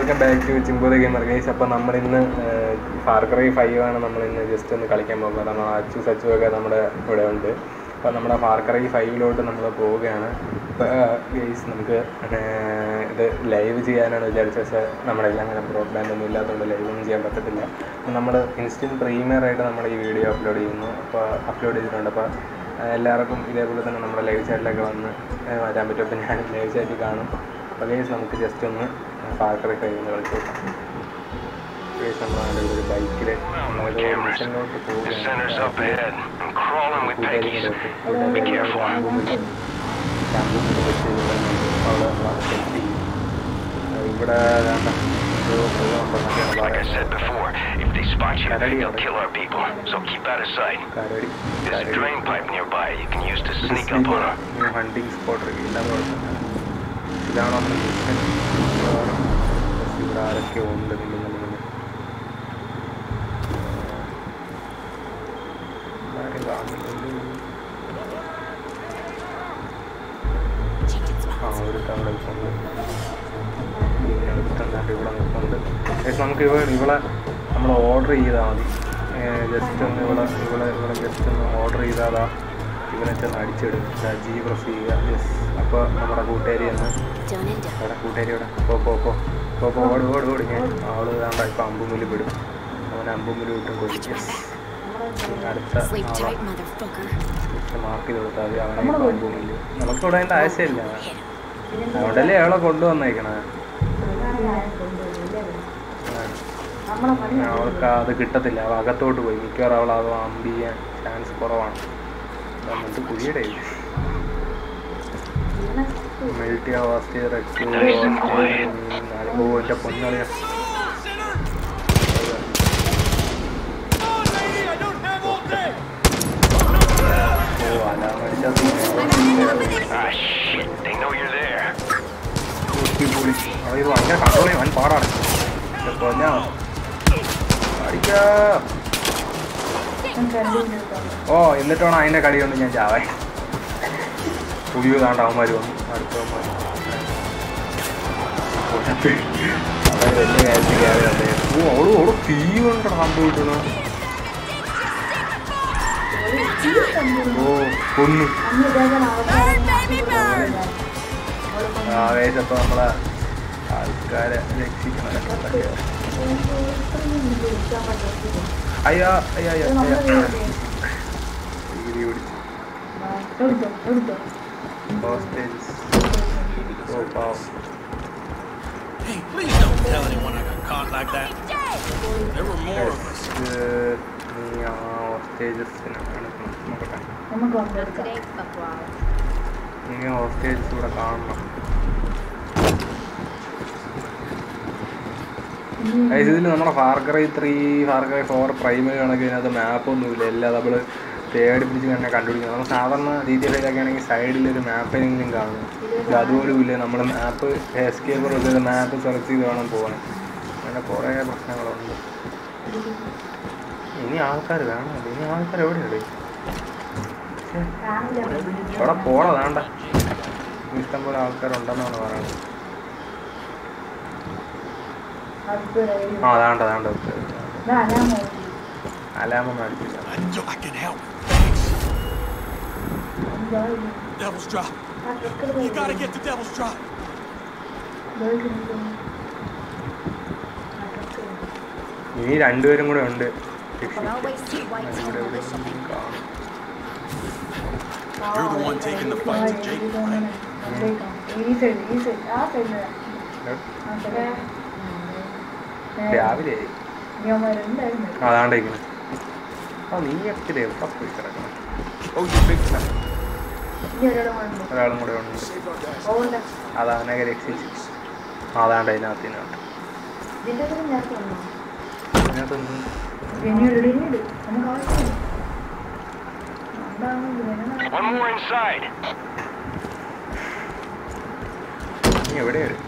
Welcome back to ചിമ്പോത gamer guys അപ്പോൾ നമ്മളിന്ന് ഫാർക്രൈ ഫൈവ് ആണ് നമ്മളിന്ന് ജസ്റ്റ് ഒന്ന് കളിക്കാൻ പോകുന്നത് നമ്മൾ അച്ചു സച്ചു ഒക്കെ നമ്മുടെ ഇവിടെ ഉണ്ട് അപ്പോൾ നമ്മുടെ ഫാർക്രൈ ഫൈവിലോട്ട് നമ്മൾ പോവുകയാണ് അപ്പോൾ ഗൈസ് നമുക്ക് ഏർ, ഇത് ലൈവ് ചെയ്യാനാണ് വിചാരിച്ചത് പക്ഷേ നമ്മുടെ എല്ലാം അങ്ങനെ ബ്രോഡ്ബാൻഡ് ഒന്നും ഇല്ലാത്തതുകൊണ്ട് ലൈവ് ഒന്നും ചെയ്യാൻ പറ്റത്തില്ല അപ്പോൾ നമ്മൾ ഇൻസ്റ്റൻറ്റ് പ്രീമിയർ ആയിട്ട് നമ്മൾ ഈ വീഡിയോ അപ്ലോഡ് ചെയ്യുന്നു അപ്പോൾ അപ്ലോഡ് ചെയ്തിട്ടുണ്ട് അപ്പോൾ എല്ലാവർക്കും ഇതേപോലെ തന്നെ നമ്മുടെ ലൈവ് ചാറ്റിലൊക്കെ വന്ന് ഏർ, വരാൻ പറ്റും അപ്പോൾ ഞാൻ ലൈവ് ചാറ്റിൽ കാണും അപ്പോൾ ഗൈസ് നമുക്ക് ജസ്റ്റ് ഒന്ന് ഫാക്ടറി കഴിയുന്ന കളിച്ചു ഗൈസ് നമ്മൾ ഒരു ബൈക്കിൽ നമ്മളൊരു മിഷനിലോട്ട് The center's up പോവുകയാണ് ahead. I'm crawling with Peggy's. Be careful. ഇവിടെ ദാണ്ട ഒരു മൃഗമുണ്ടെന്നൊക്കെയാണ് Like I said പറയുന്നത് before, if they spot you, they'll kill our people. So keep out of sight. കരടി There's a drain pipe nearby you can use to sneak up on them. New hunting spot ഇല്ലാന്ന് കുഴപ്പമില്ല ഇതാണ് നമ്മുടെ mission ഇവിടെ ആരൊക്കെ ഉണ്ട് നിൽക്കുന്ന മുന്നിൽ ആരും കാണുന്നില്ല ആ ഒരു അവിടെ നിൽപ്പുണ്ട് പിന്നെ ഒരുത്തണ്ടാണ്ട് ഇവിടെ നിൽപ്പുണ്ട് പക്ഷേ നമുക്ക് ഇവ ഇവളെ നമ്മൾ ഓർഡർ ചെയ്താൽ മതി ജസ്റ്റ് ഒന്ന് ഇവിടെ ഇവിടെ ഇവിടെ ജസ്റ്റ് ഒന്ന് ഓർഡർ ചെയ്താൽ ഇവനെ ചെന്ന് അടിച്ചിടും ജി പ്രസ് ചെയ്യുക യെസ് അപ്പോൾ നമ്മുടെ കൂട്ടുകാരി എന്ന് അവിടെ കൂട്ടുകാരി ഇവിടെ പോ പോ പോ പോ പോ ഓട് ഓട് ഓട് ഞാൻ ആള് വേണ്ട ഇപ്പം അമ്പുമ്മിൽ വിടും അവൻ അമ്പുമ്മിൽ വിട്ടും കൊല്ലും യെസ് അടുത്ത Sleep ആളെ tight, motherfucker. മാർക്ക് ചെയ്ത് കൊടുത്താൽ മതി അവനെ ഇപ്പം അമ്പുമ്മിൽ നമുക്ക് ഇവിടെ അതിൻ്റെ ആവശ്യമില്ല അതുകൊണ്ടല്ലേ അവളെ കൊണ്ടുവന്നേക്കണേ അവൾക്ക് അത് കിട്ടത്തില്ല അവൾ അകത്തോട്ട് പോയി മിക്കവാറും അവൾ അത് അമ്പ് ചെയ്യാൻ ചാൻസ് കുറവാണ് എന്നിട്ട് കുഴിയുടെ മെൽറ്റി അവസ്ഥ ഓ എൻ്റെ പൊന്നളിയ ഓ അലാം അടിച്ചാൽ Ah, shit. They know you're there. പൊളി അവ ഇത് ഭയങ്കര കൺട്രോൾ ചെയ്യാൻ വൻ പാടാണ് എൻ്റെ പൊന്നാ അടിക്കാ ഓ എന്നിട്ട് വേണം അതിൻ്റെ കളി കൊണ്ട് ഞാൻ ചാവാൻ പുതിയ താണ്ട് അവന്മാർ വന്നു അടുത്തവന്മാർ അവർ വലിയ കാര്യത്തിൽ കയറിയല്ലേ ഓ ഓള് ഓള് തീ കൊണ്ടോ സംഭവിക്കുന്നു ഓ കൊന്നു ആവേശപ്പോൾ നമ്മളെ ആൾക്കാരെ രക്ഷിക്കണം അയ്യോ അയ്യോ അയ്യോ അയ്യോ ഡിഗ്രി പിടിച്ചു ഹോസ്റ്റേജ് ഓ പാവം Hey, please don't tell anyone I got caught like that. There were more of us. നീ ആ ഹോസ്റ്റേജസിനെ നോക്കട്ടെ Today's fuck wow. നീ ഹോസ്റ്റേജസ് ഇവിടെ കാണണം ഇതിൽ നമ്മുടെ Far Cry three Far Cry four primary കണക്ക് അതിനകത്ത് മാപ്പൊന്നുമില്ല എല്ലാം നമ്മൾ തേടി പിടിച്ച് തന്നെ കണ്ടുപിടിക്കണം നമ്മൾ സാധാരണ രീതിയിലൊക്കെ ആണെങ്കിൽ സൈഡിൽ ഒരു മാപ്പെങ്കിലും കാണും ഇത് അതുപോലും ഇല്ല നമ്മൾ മാപ്പ് എസ്കേപ്പർ വെച്ചത് മാപ്പ് സെലക്ട് ചെയ്ത് വേണം പോകാൻ അങ്ങനെ കുറേ പ്രശ്നങ്ങളുണ്ട് ഇനി ആൾക്കാർ വേണം ഇനി ആൾക്കാർ എവിടെയുണ്ട് ശ്ശേ. ഇവിടെ പോടാ വേണ്ട ഇഷ്ടംപോലെ ആൾക്കാരുണ്ടെന്നാണ് പറയുന്നത് ആ അതാണ്ട് അതാണ്ട് അലാമ അടിച്ചില്ല I know I can help. Devil's Drop. You gotta get to Devil's Drop. ഇനി രണ്ടുപേരും കൂടെ ഉണ്ട് But always see white tail ഇവിടെ with something. കാണും You're the one taking the fight to Jake, right? രാവിലെ അതാണ്ടിരിക്കുന്നു ആ നീ എത്തില്ല എവിടെ പോയി കിടക്കണം ഓ you big fan. ഒരാളും കൂടെ ഉണ്ട് അതവനെ രക്ഷിച്ച് ആ, അതാണ്ട് അതിനകത്ത് ഇതിനകത്ത് ഇതിനകത്തൊന്നും One more inside. നീ എവിടെയാണ്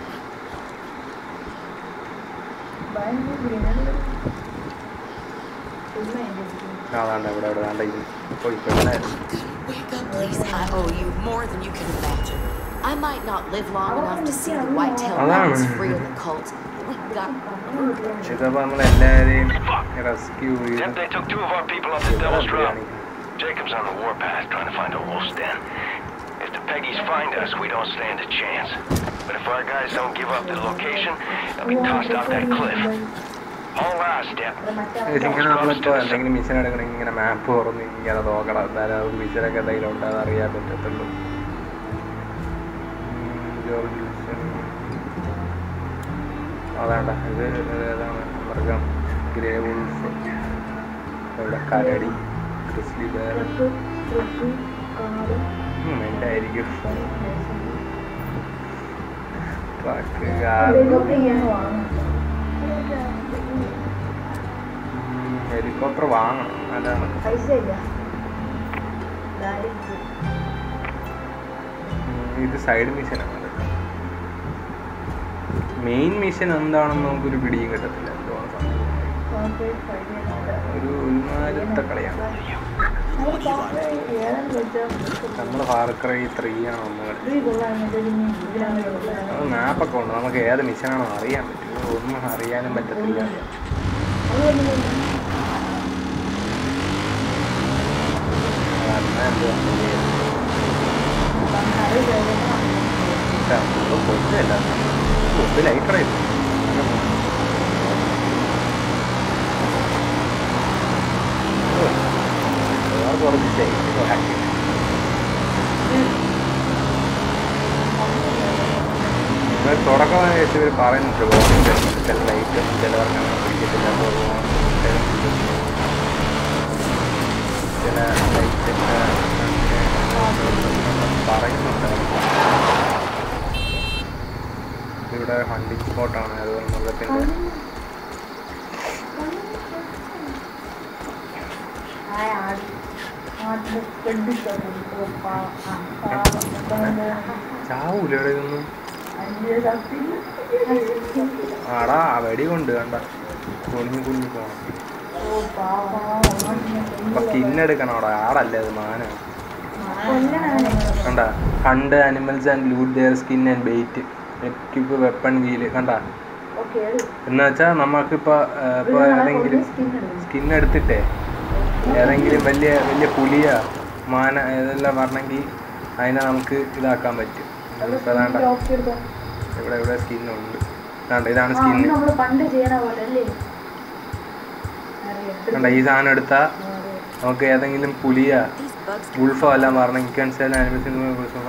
ആ അതാണ്ട് ഇവിടെ ഇവിടെ അതാണ്ട് ഇത് പോയി പെണ്ണേ Wake up, please. I owe you more than you can imagine. I might not live long enough to see the whitetail Alarm. mountains free of the cult, Got ഇതിപ്പോൾ നമ്മളെല്ലാവരെയും റെസ്ക്യൂ ചെയ്ത് Tip, they took two of our people up the Devil's Drop. Jacob's on the warpath trying to find a wolf's den. If the Peggies find us, we don't stand a chance. But if our guys don't give up the location, they'll be tossed off that cliff. All right, Step. ഇങ്ങനെ നമ്മളിപ്പോൾ എന്തെങ്കിലും mission എടുക്കണമെങ്കിൽ ഇങ്ങനെ മാപ്പ് തുറന്ന് ഇങ്ങനെ നോക്കണം എന്നാലും അത് മിഷനൊക്കെ എന്തെങ്കിലും ഉണ്ടോ എന്ന് അറിയാൻ പറ്റത്തുള്ളൂ ഉം, ജോബ് മിഷൻ. അതാണ്ട ഇത് ഏതാണ് മൃഗം ഗ്രേ വുൾഫ് ഇവിടെ കരടി ക്രിസ്ലി ബേർ എൻ്റെ ആയിരിക്കും ട്രക്ക് കാർ ഹെലികോപ്റ്റർ വാങ്ങണം അതാണ് പൈസ ഇല്ല ഉം, ഇത് സൈഡ് മിഷനാണ് മെയിൻ മിഷൻ എന്താണെന്ന് നമുക്കൊരു പിടിയും കിട്ടത്തില്ല എന്തുവാണ് സംഭവം ഒരു ഒരുമാതിരത്തെ കളിയാണ് നമ്മൾ ഫാർക്രൈ ത്രീ ആണ് ഒന്ന് കളി അത് മാപ്പൊക്കെ ഉണ്ട് നമുക്ക് ഏത് മിഷനാണോ അറിയാൻ പറ്റും ഇത് ഒന്നും അറിയാനും പറ്റത്തില്ല അതെന്നാ എന്തുവാ കൊല്ലല്ല ഇത് ലൈറ്റർ ആയിരുന്നു കുറച്ച് ഷെയ്ഡ് ആക്കി നിങ്ങൾ തുടക്കമായി വെച്ച് ഇവർ പറയുന്നുണ്ട് ഗവൺമെൻറ് ചില ലൈറ്റ് ചിലവർക്ക് അങ്ങനെ പിടിക്കത്തില്ല അപ്പോൾ ചില ലൈറ്റ് പറയുന്നുണ്ട് ഇവിടെ ഹണ്ടിങ് സ്പോട്ടാണ് അതുപോലെ മൃഗത്തിൻ്റെ ചാവൂല ഇവിടെ ഇതൊന്നും ആടാ ആ വെടി കൊണ്ട് കണ്ട കുഞ്ഞു കുഞ്ഞു പോണം അപ്പൊ സ്കിന്നെടുക്കണം അവിടെ ആടല്ലേ അത് മാന കണ്ട hunt animals and loot their skin and bait equip weapon wheel കണ്ട എന്ന് വെച്ചാൽ നമുക്കിപ്പോൾ ഇപ്പോൾ ഏതെങ്കിലും സ്കിൻ എടുത്തിട്ടേ ഏതെങ്കിലും വലിയ വലിയ പുലിയ മാന ഇതെല്ലാം വരണമെങ്കിൽ അതിനെ നമുക്ക് ഇതാക്കാൻ പറ്റും ഇപ്പോൾ അതാണ്ട ഇവിടെ ഇവിടെ സ്കിന്നുണ്ട് അതാണ്ട് ഇതാണ് സ്കിന്ന് നമ്മള് പണ്ട് ചെയ്യണ പോലെ അല്ലേ കണ്ട ഈ സാധനം എടുത്താൽ നമുക്ക് ഏതെങ്കിലും പുലിയ these bugs. ഉൾഫോ എല്ലാം വരണമെങ്കിൽ ക്യാൻസൽ ആനിമൽസിന്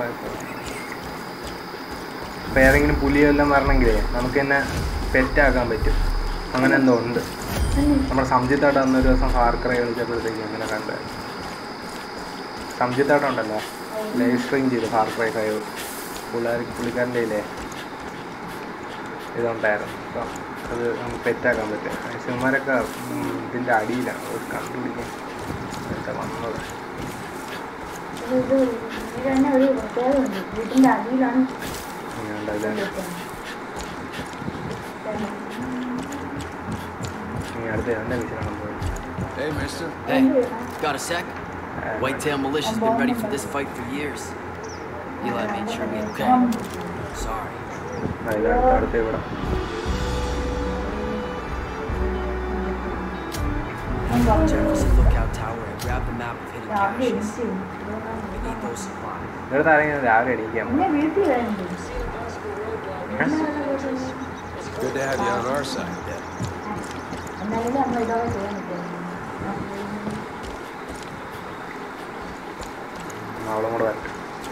ഇപ്പം ഏതെങ്കിലും പുലിയോ എല്ലാം വരണമെങ്കിലേ നമുക്ക് തന്നെ പെറ്റാക്കാൻ പറ്റും അങ്ങനെ എന്തോ ഉണ്ട് നമ്മുടെ സംജിത്തായിട്ട് അന്ന് ഒരു ദിവസം ഫാർക്കറ കളിച്ചപ്പോഴത്തേക്ക് അങ്ങനെ കണ്ട് സംജിത്തായിട്ട് ഉണ്ടല്ലോ ലൈവ് സ്ട്രീം ചെയ്തു ഫാർക്കറ ഫൈവ് പുള്ളാർ പുള്ളിക്കാരൻ്റെ ഇല്ലേ ഇതുണ്ടായിരുന്നു അപ്പം അത് നമുക്ക് പെറ്റാക്കാൻ പറ്റും മനുഷ്യന്മാരൊക്കെ ഉം, ഇതിൻ്റെ അടിയിലാണ് അത് കണ്ടുപിടിക്കാൻ എന്താ വന്നത് ഇത് ഇത് തന്നെ ഒരു പ്രത്യേകതയുണ്ട് വീട്ടിന്റെ അടിയിലാണ് ഇങ്ങനെ ഉണ്ടാവില്ല ഇനി അടുത്ത എൻ്റെ വിഷയമാണ് പോയത് Hey, mister. Hey, got a sec? Whitetail Militia's been ready for this fight for years. Eli made sure we had okay. Sorry. അതിൽ അടുത്ത അടുത്ത ഇവിടെ Jefferson Lookout Tower and grab the map of hidden caches. We need those supplies. ഇവിടുത്തെ ആരെങ്കിലും രാവിലെ എണീക്കാൻ പിന്നെ വീട്ടിൽ വരുന്നുണ്ട് Good to have you on our side, Dad. എന്നാലും നമ്മൾ ഇതോടെ ചെയ്യാൻ പറ്റും അവളും കൂടെ വരട്ടെ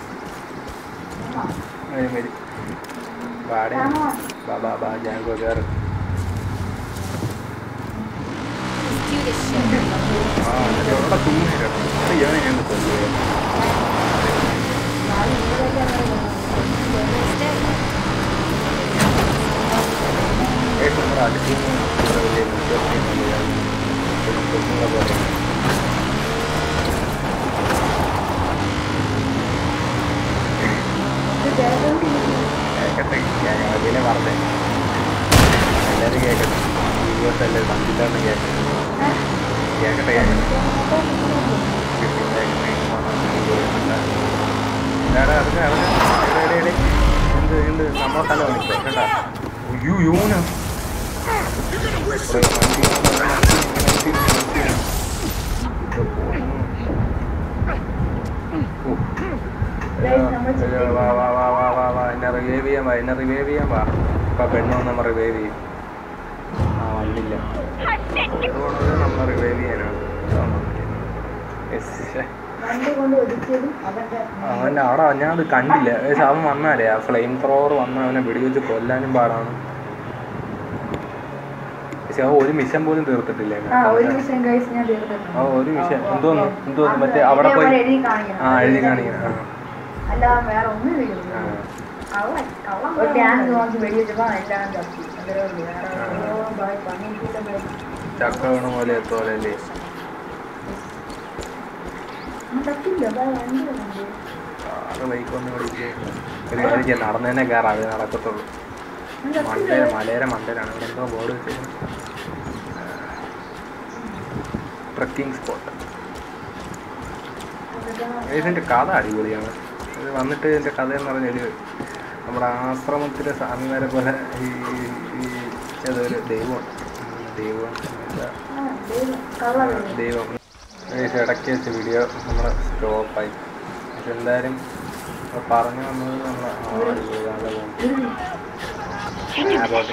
വരും വരും പാടെ ബാ ബാ ബാ ജാങ്കോ കയറ് Let's do this shit. ആ എന്നിട്ട് എവിടെ തൂങ്ങിയിട്ടാണ് ഇവനെ ഞാൻ കൊല്ലുകയോ Stay. ഏട്ടൻ നമ്മുടെ അടുത്ത് നിന്ന് ഇത്ര വലിയ വിശ്വാസമൊന്നുമില്ല. ഒരു കൊച്ചുങ്ങളെ പോലെ കേക്കട്ടെ ഞാൻ അതിനെ പറഞ്ഞേ എല്ലാവരും കേക്കട്ടെ ഇരുപത്തി അല്ലേ സഞ്ചിത്താണ് കേക്കട്ടെ കേക്കട്ടെ കേക്കട്ടെ ഇറങ്ങ ഇറങ്ങ എന്ത് എന്ത് നമ്മളെ തല കാണിക്കോ കേട്ടാ അയ്യോ യൂന വാ വാ വാ വാ വാ വാ എന്നെ റിവൈവ് ചെയ്യാൻ വാ എന്നെ റിവൈവ് ചെയ്യാൻ വാ ഇപ്പൊ പെണ്ണ് വന്ന് നമ്മൾ റിവൈവ് ചെയ്യും ആ വന്നില്ല അതുകൊണ്ട് നമ്മൾ റിവൈവ് ചെയ്യാനാണ് ആ, വന്നില്ല. Yes, ശ്ശെ. വണ്ടി കൊണ്ട് ഒതുക്കിയതും അവന്റെ അവൻ്റെ അവിടെ ഞാൻ അത് കണ്ടില്ല ഏകദേശം അവൻ വന്നാലേ ആ ഫ്ലെയിം ത്രോവർ വന്ന് അവനെ വെടിവെച്ച് കൊല്ലാനും പാടാണ് പക്ഷെ അവൻ ഒരു മിഷൻ പോലും തീർത്തിട്ടില്ല ആ ഒരു വിഷയം കഴിച്ച് ഞാൻ തീർത്തിട്ടുണ്ട് ആ ഒരു മിഷൻ എന്തോന്നു എന്തോന്നു മറ്റേ അവിടെ പോയി എഴുതി കാണിക്കണം ആ എഴുതി കാണിക്കണം ആ, അല്ലാതെ വേറെ ഒന്നും ആ. ചെയ്യില്ല ഒരു ടാങ്ക് വാങ്ങി വെടിവെച്ചപ്പോ എല്ലാം തപ്പി അത്രേ ഉള്ളൂ വേറെ ഓ, ബൈ, പണിയിട്ടില്ല ബൈ. ചക്ക വീണ പോലെ എത്തോലെ അല്ലേ ആ, തപ്പില്ല ബൈ, വണ്ടി വന്നു. ആറ് ബൈക്ക് ഒന്നും കൂടി ഇല്ലേ? ഒരു കാര്യം ചെയ്യാം നടന്നതന്നെ കയറാം അത് നടക്കത്തുള്ളൂ ഞാൻ തപ്പില്ല. മണ്ടേര മലയുടെ മണ്ടയിലാണ് ഇവിടെ എന്തോ ബോർഡ് വെച്ചേക്കുന്നത് ട്രക്കിംഗ് സ്പോട്ട് ഇതിൻ്റെ കഥ അടിപൊളിയാണ് ഇത് വന്നിട്ട് ഇതിൻ്റെ കഥ എന്ന് പറഞ്ഞാൽ നമ്മുടെ ആശ്രമത്തിലെ സ്വാമിമാരെ പോലെ ഈ ഈ ഏതൊരു ദൈവമാണ് ഉം, ദൈവം എന്താ ആ, ദൈവം, കള്ളവെള്ളി. ദൈവം ഏകദേശം ഇടയ്ക്ക് വെച്ച വീഡിയോ നമ്മുടെ സ്റ്റോപ്പായി പക്ഷെ എന്തായാലും അത് പറഞ്ഞു വന്നത് നമ്മൾ നല്ല പോകും ആ, പോട്ടെ.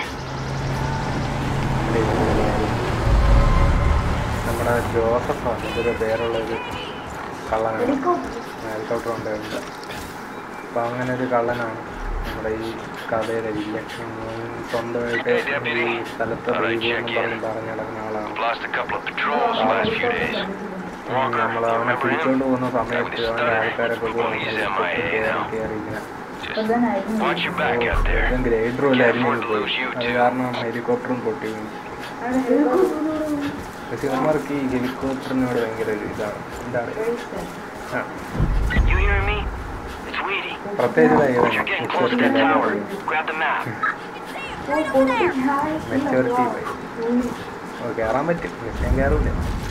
നമ്മുടെ ജോസഫാണ് ഇതൊരു പേരുള്ള ഒരു കള്ളനാണ് ഹെലികോപ്റ്റർ. ഹെലികോപ്റ്റർ ഉണ്ടായിട്ടുണ്ട് അപ്പം അങ്ങനെ ഒരു കള്ളനാണ് നമ്മുടെ ഈ കഥയിലെ വില്ലൻ ഉം, സ്വന്തമായിട്ട് ഈ സ്ഥലത്തെ ദൈവം എന്ന് പറഞ്ഞ് പറഞ്ഞ് നടക്കുന്ന ആളാണ് We've lost a couple of patrols the last few days. Walker, നമ്മൾ you അവനെ remember പിടിച്ചോണ്ട് him? പോകുന്ന സമയത്ത് അവൻ്റെ ആൾക്കാരൊക്കെ കൂടെ Well, he's MIA കയറി now. കയറി ഇങ്ങനെ പ്രധാനായിരുന്നു. Watch your back out there. ഇവൻ ഗ്രേഡറും എല്ലാം അരിഞ്ഞു Can't afford to പോയി lose you അത് too. കാരണം ഹെലികോപ്റ്ററും പൊട്ടി വീണു അവിടെ ഹെലികോപ്റ്റർ പക്ഷെ ഇവന്മാർക്ക് ഈ ഹെലികോപ്റ്ററിനോട് ഭയങ്കര ഒരു ഇതാണ് എന്താണ് ആ You hearing me? It's Weedy. പ്രത്യേകിച്ച് Once you're getting close to that tower, grab the map. മെച്ചോറിറ്റി ഓ കയറാൻ പറ്റും മിഷൻ കയറൂല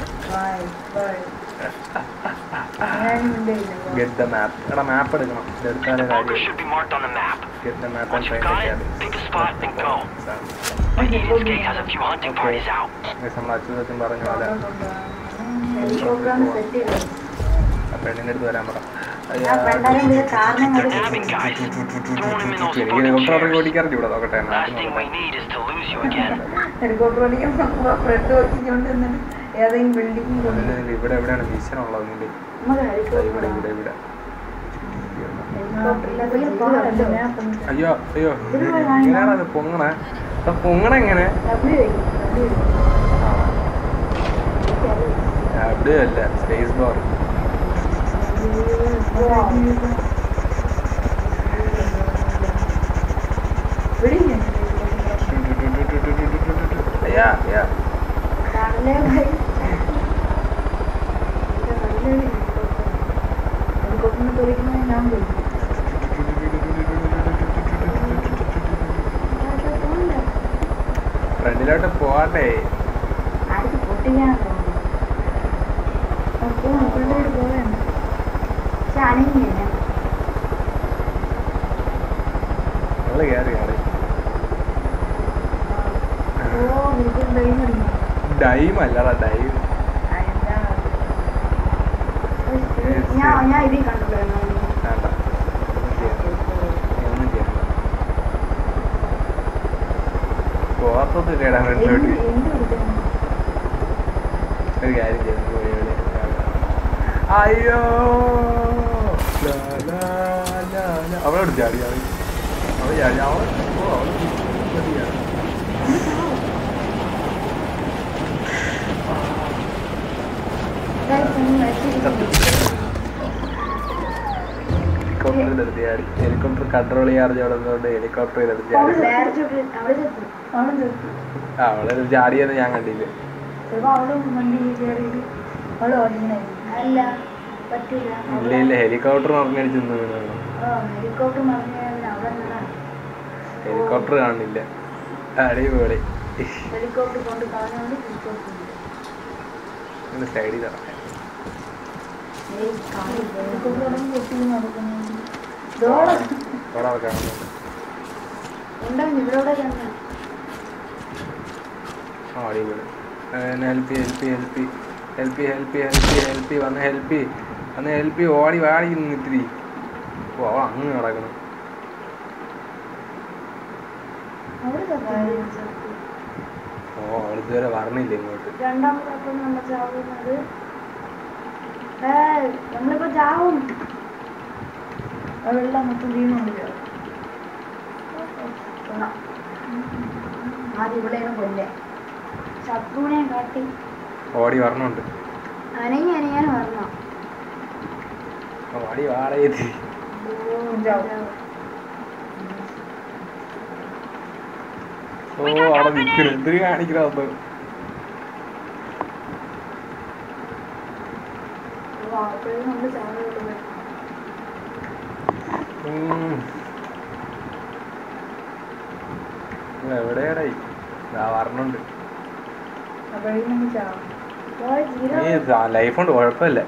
ഗെറ്റ് ദ മാപ്പ് എടാ മാപ്പ് എടുക്കണം ഇതെടുത്താലേ The bunker കാര്യം should be marked on the map. Get the map Once and you've find got it, pick a spot and go. Eden's Gate has a few hunting parties out. നമ്മൾ അച്യുതത്തും പറഞ്ഞ പോലെ ഹെലികോപ്റ്ററാണ് set ചെയ്തത് ആ പെണ്ണിൻ്റെ അടുത്ത് വരാൻ പറ ആ പെണ്ണാരെ കാരണം They're dabbing guys. Throwing him in those എനിക്ക് fucking ഹെലികോപ്റ്റർ chairs. ഓടിക്കാറുണ്ട് ഇവിടെ നോക്കട്ടെ Last thing we need is to lose you again. Helicopter ഓടിക്കാൻ ഫ്രണ്ട് നോക്കിക്കൊണ്ട് നിന്നിട്ട് ഏതെങ്കിലും ബിൽഡിംഗ് കൊണ്ട് അതിന് ഇവിടെ എവിടെയാണ് മിഷൻ ഉള്ളത് ഇതിൻ്റെ നമുക്ക് ഇവിടെ ഹെലികോപ്റ്റർ ഇവിടെ ഇവിടെ ഹെലികോപ്റ്ററില്ലാത്ത പാടല്ലോ അയ്യോ അയ്യോ എങ്ങനെയാണ് അത് പൊങ്ങണേ അത് പൊങ്ങണ എങ്ങനെ ഡബ്ല്യു ഡബ്ല്യു അവിടെ അല്ല സ്പേസ് ബാർ അയ്യാ അയ്യാ ഹെലികോപ്റ്ററിന് തെളിക്കുന്നത് ഞാൻ പോയി ഫ്രണ്ടിലോട്ട് പോവാട്ടെ ആർക്ക് പൊട്ടിക്കാനാണ് തോന്നുന്നു ഫ്രണ്ടിലോട്ട് പോവുകയാണ് പക്ഷെ അനങ്ങിയില്ല നിങ്ങൾ കയറി കയറി ഓ എനിക്ക് ഡ്രൈവ് അടിക്കണം ഡൈം അല്ലടാ ഡൈം ഞാൻ ഞാൻ ഇതിൽ കണ്ടിട്ടുണ്ടായിരുന്നു വേണ്ട ഒന്നും ചെയ്യണ്ട. നീ ഒന്നും ചെയ്യണ്ട പോവാത്തൊന്നുമില്ലടാ ഫ്രണ്ടിലോട്ട് എന്ത് കൊടുക്കണം ഒരു കാര്യം ചെയ്തു പോയി എവിടെ അയ്യോ ലാ, ലാ, ലാ, ലാ. അവളോട് ചാടി അവൾ അവൾ ചാടി അവൾ ഓ അവൾ മതിയാണ് ഹെലികോപ്റ്ററിൽ നിർത്തി ചാടി ഹെലികോപ്റ്റർ കൺട്രോൾ ചെയ്യാറിഞ്ഞ അവിടെ നിന്നുകൊണ്ട് ഹെലികോപ്റ്ററിൽ നിർത്തി ചാടി ആ അവളെ ചാടിയെന്ന് ഞാൻ കണ്ടില്ല ചിലപ്പോ അവളും വണ്ടി കയറി അവള് ഓടിക്കണേ അല്ല പറ്റൂല ഇല്ല ഇല്ല ഹെലികോപ്റ്റർ മറിഞ്ഞടിച്ച് നിന്ന് വീണാണ് ഹെലികോപ്റ്റർ മറിഞ്ഞ അവിടെ നിന്നാണ് ഹെലികോപ്റ്റർ കാണില്ല അടിപൊളി ഹെലികോപ്റ്റർ കൊണ്ട് കളഞ്ഞുകൊണ്ട് ഹെലികോപ്റ്റർ ഒന്ന് സൈഡിൽ തറക്കാം ഹെലികോപ്റ്റർ പൊട്ടി നടക്കുന്നു അവിടെ കാണുന്നുണ്ട് ഉണ്ടാവും ഇവിടെ തന്നെ ആ അടിപൊളി help help help help help help help വന്ന് ഹെൽപ്പ് വന്ന് ഹെൽപ്പ് ഓടി വാടി നിന്നിത്തിരി ഓ അവൾ അങ്ങ് നടക്കണം അവിടെ ചത്തായിരുന്നു ചത്തു. ഓ അവൾ ഇതുവരെ പറഞ്ഞില്ല ഇങ്ങോട്ട് രണ്ടാമത്തെ അപ്പം നമ്മൾ ചാവുന്നത് ഏ നമ്മളിപ്പോ ചാവും ആ വെള്ളം മൊത്തം വീണുണ്ട് ചാവും. കൊള്ളാം. ആദ്യം ഇവിടെയാണ് കൊല്ലേ ശത്രുവിനെ കാട്ടി ഓടി വരണുണ്ട് അനങ്ങി അനങ്ങാൻ വരണം ഓടി വാടയത് ഓ അവിടെ നിൽക്കുന്നു എന്ത് കാണിക്കണത് അപ്പോഴും നമ്മൾ ചാവുള്ളൂ എവിടെയാടായി ഇതാ വരണുണ്ട് അപ്പോഴും നമ്മൾ ചാവും ഓ, ജീരോ. നീ ലൈഫ് കൊണ്ട് കുഴപ്പമില്ല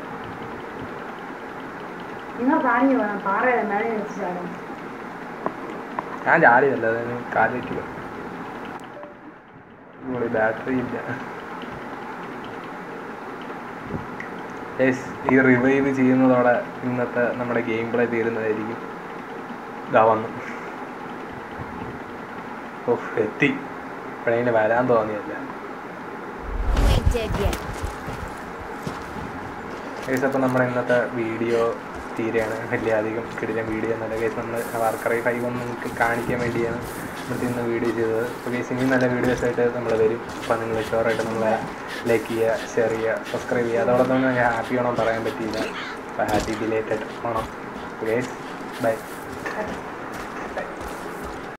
നിങ്ങൾ പറഞ്ഞു വേണം പാറയുടെ മേലെ വെച്ച് ചാടും ഞാൻ ചാടിയല്ല അതിന് കാലിട്ടില്ല ബാറ്ററി ഇല്ല Guys, ഈ റിവൈവ് ചെയ്യുന്നതോടെ ഇന്നത്തെ നമ്മുടെ ഗെയിം പ്ലേ തീരുന്നതായിരിക്കും ഇതാ വന്നു ഓഹ് എത്തി ഇപ്പോഴതിന് വരാൻ തോന്നിയല്ല You ain't dead yet. Case അപ്പോൾ നമ്മുടെ ഇന്നത്തെ വീഡിയോ തീരെയാണ് വലിയ അധികം കിടിലൻ വീഡിയോ എന്നല്ല കേസ് നമ്മൾ വാർക്കറൈ ഫൈവ് ഒന്ന് നിങ്ങൾക്ക് കാണിക്കാൻ വേണ്ടിയാണ് ഇന്നത്തെ ഇന്ന് വീഡിയോ ചെയ്തത് അപ്പോൾ കേസ് ഇനി നല്ല വീഡിയോസ് ആയിട്ട് നമ്മൾ വരും അപ്പോൾ നിങ്ങൾ ഷുവറായിട്ട് നമ്മളെ ലൈക്ക് ചെയ്യുക ഷെയർ ചെയ്യുക സബ്സ്ക്രൈബ് ചെയ്യുക അതോടൊപ്പം തന്നെ ഞാൻ ഹാപ്പി ഓണം പറയാൻ പറ്റിയില്ല അപ്പോൾ happy belated Onam case bye അതെ